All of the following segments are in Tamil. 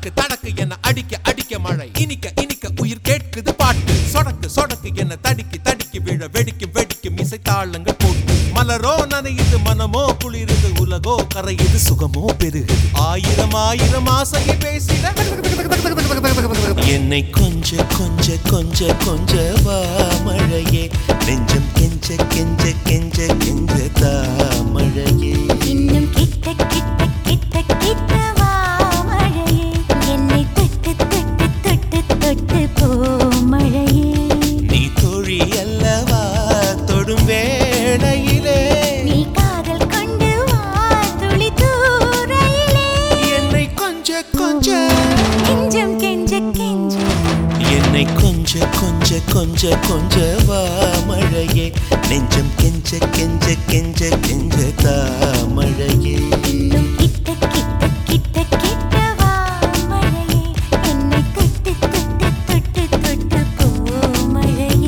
தடக்கு தடக்கு என்ன அடிக்க அடிக்க மழை இனிக்க இனிக்க உயிர் கேட்குது பாட்டு சொடக்கு சொடக்கு என்ன தடிக்கி தடிக்கி விழ வெடிக்கும் வெடிக்கும் இசை தாளங்கள் போட்டு மலரோ நனையுது மனமோ குளிருது உலகோ கரையுது சுகமோ பெருகுது ஆயிரம் ஆயிரம் ஆசையை பேசிட என்னை கொஞ்ச கொஞ்ச கொஞ்ச கொஞ்ச வா மழையே நெஞ்சம் கெஞ்ச கெஞ்ச கெஞ்ச கெஞ்ச தா மழையே இன்னும் கிட்ட கிட்ட கிட்ட கிட்ட வா மழையே என்னை தொட்டு தொட்டு தொட்டு தொட்டு போ மழையே நீ தோழி அல்லவா தொடும் வேளையிலே நீ காதல் கொண்டு வா துளி தூரையிலே என்னை கொஞ்ச கொஞ்ச கெஞ்சம் கெஞ்ச கெஞ்ச என்னை கொஞ்ச கொஞ்ச கொஞ்ச கொஞ்ச வா மழையே நெஞ்சம் கெஞ்ச கெஞ்ச கெஞ்ச கெஞ்ச தா மழையே இன்னும் கிட்ட கிட்ட கிட்ட கிட்ட வா மழையே என்னை தொட்டு தொட்டு தொட்டு தொட்டு போ மழையே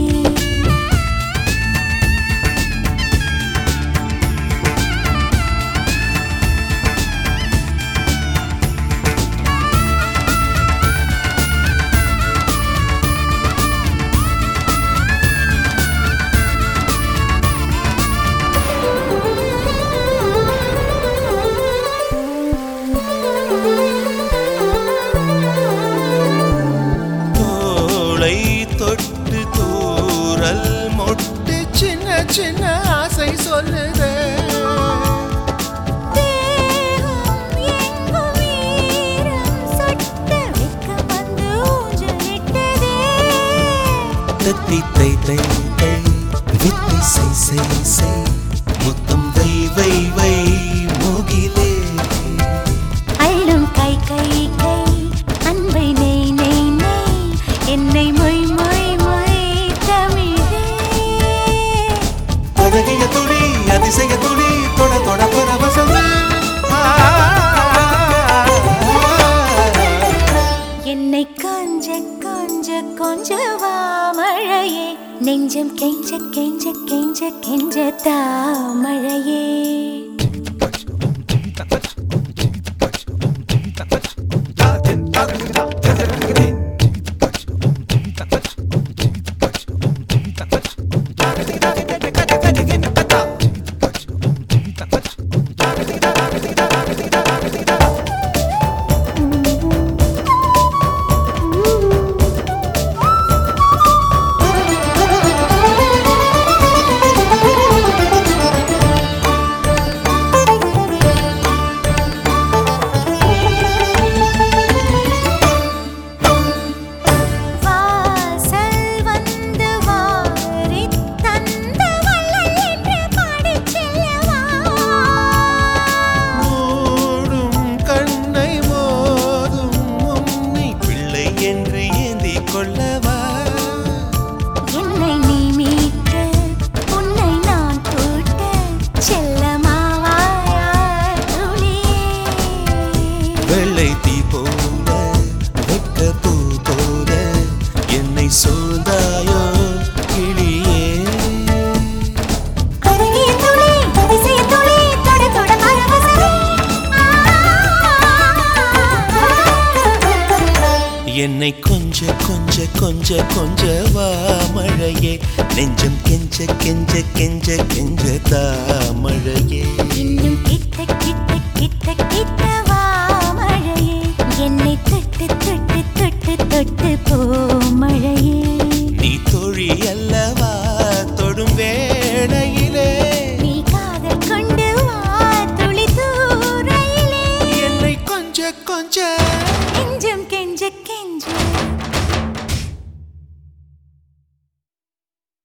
தோளை தொட்டு தூரல் மொட்டு சின்ன சின்ன ஆசை சொல்லுதே தேகம் எங்கும் ஈரம் சொட்ட வெட்கம் வந்து ஊஞ்சலிட்டதே. தத்தி தை தை தை வித்தை சை சை சை முத்தம் வை வை வை முகிலே அள்ளும் கை கை கை அன்பை நெய் நெய் நெய் என்னை மொய் மொய் மொய் தமிழே அழகிய துளி அதிசய துளி தொட தொட பரவசமே ஆ. என்னை கொஞ்ச கொஞ்ச கொஞ்ச வா மழையே நெஞ்சம் கெஞ்ச கெஞ்ச கெஞ்ச கெஞ்ச தா மழையே வாசல் வந்து வாரித் தந்த வள்ளல் என்று பாடிச் செல்லவா மூடும் கண்ணை மோதும் உன்னை பிள்ளை என்று ஏந்தி கொள்ளவா என்னை நீ மீட்ட உன்னை நான் கூட்ட செல்லமாவாயா துளியே வெள்ளை தீ போல வெக்க பூ போல என்னை சூழ்ந்தாயோ கிளியே அழகிய துளி அதிசய துளி தொட தொட பரவசமே என்னை கொஞ்ச கொஞ்ச கொஞ்ச கொஞ்ச வா மழையே நெஞ்சம் கெஞ்ச கெஞ்ச கெஞ்ச கெஞ்ச தா மழையே இன்னும் கிட்ட கிட்ட கிட்ட கிட்ட வா மழையே என்னை தொட்டு தொட்டு தொட்டு தொட்டு போ மழையே நீ தோழி அல்லவா தொடும் வேளையிலே நீ காதல் கொண்டு வா துளி தூரையிலே என்னை கொஞ்ச கொஞ்ச கெஞ்சம் கெஞ்ச கெஞ்ச